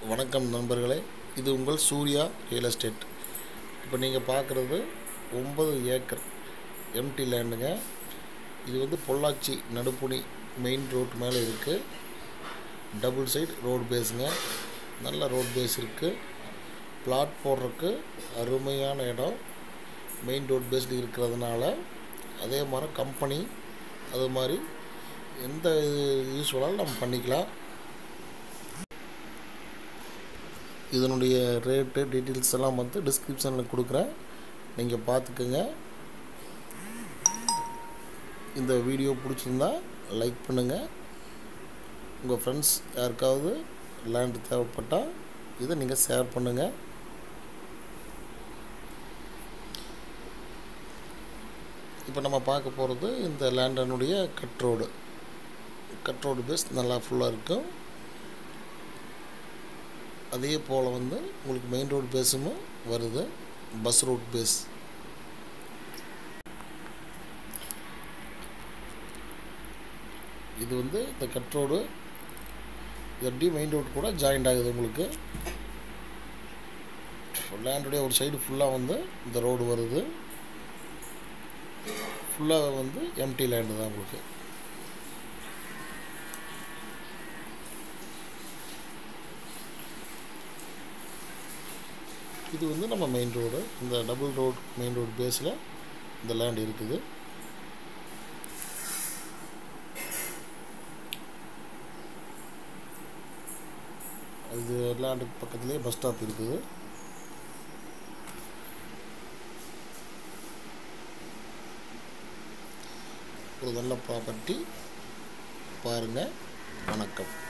வணக்கம் நண்பர்களே இது உங்கள் சூர்யா ரியல் எஸ்டேட் இப்போ நீங்கள் பார்க்குறது ஒன்பது ஏக்கர் எம்டி லேண்டுங்க இது வந்து பொள்ளாச்சி நடுப்புணி மெயின் ரோட் மேலே இருக்குது டபுள் சைடு ரோடு பேஸுங்க நல்ல ரோட் பேஸ் இருக்குது பிளாட் போடுறதுக்கு அருமையான இடம் மெயின் ரோட் பேஸ்டு இருக்கிறதுனால அதே மாதிரி கம்பெனி அது மாதிரி எந்த யூஸ் வேணாலும் நம்ம பண்ணிக்கலாம் இதனுடைய ரேட்டு டீட்டெயில்ஸ் எல்லாம் வந்து டிஸ்கிரிப்ஷனில் கொடுக்குறேன் நீங்கள் பார்த்துக்குங்க இந்த வீடியோ பிடிச்சிருந்தா லைக் பண்ணுங்கள் உங்கள் ஃப்ரெண்ட்ஸ் யாருக்காவது லேண்ட் தேவைப்பட்டால் இதை நீங்கள் ஷேர் பண்ணுங்கள் இப்போ நம்ம பார்க்க போகிறது இந்த லேண்டனுடைய cut road cut road base நல்லா ஃபுல்லாக இருக்கும் அதே போல் வந்து உங்களுக்கு மெயின் ரோடு பேஸும் வருது பஸ் ரோட் பேஸ் இது வந்து இந்த கட் ரோடு இது எப்படி மெயின் ரோடு கூட ஜாயிண்ட் ஆகுது உங்களுக்கு லேண்டுடைய ஒரு சைடு ஃபுல்லாக வந்து இந்த ரோடு வருது ஃபுல்லாக வந்து எம்டி லேண்டு தான் உங்களுக்கு இது வந்து நம்ம மெயின் ரோடு இந்த டபுள் ரோடு மெயின் ரோடு பேஸில் இந்த லேண்ட் இருக்குது இது லேண்டுக்கு பக்கத்துலேயே பஸ் ஸ்டாப் இருக்குது ஒரு நல்ல ப்ராப்பர்ட்டி பாருங்கள் வணக்கம்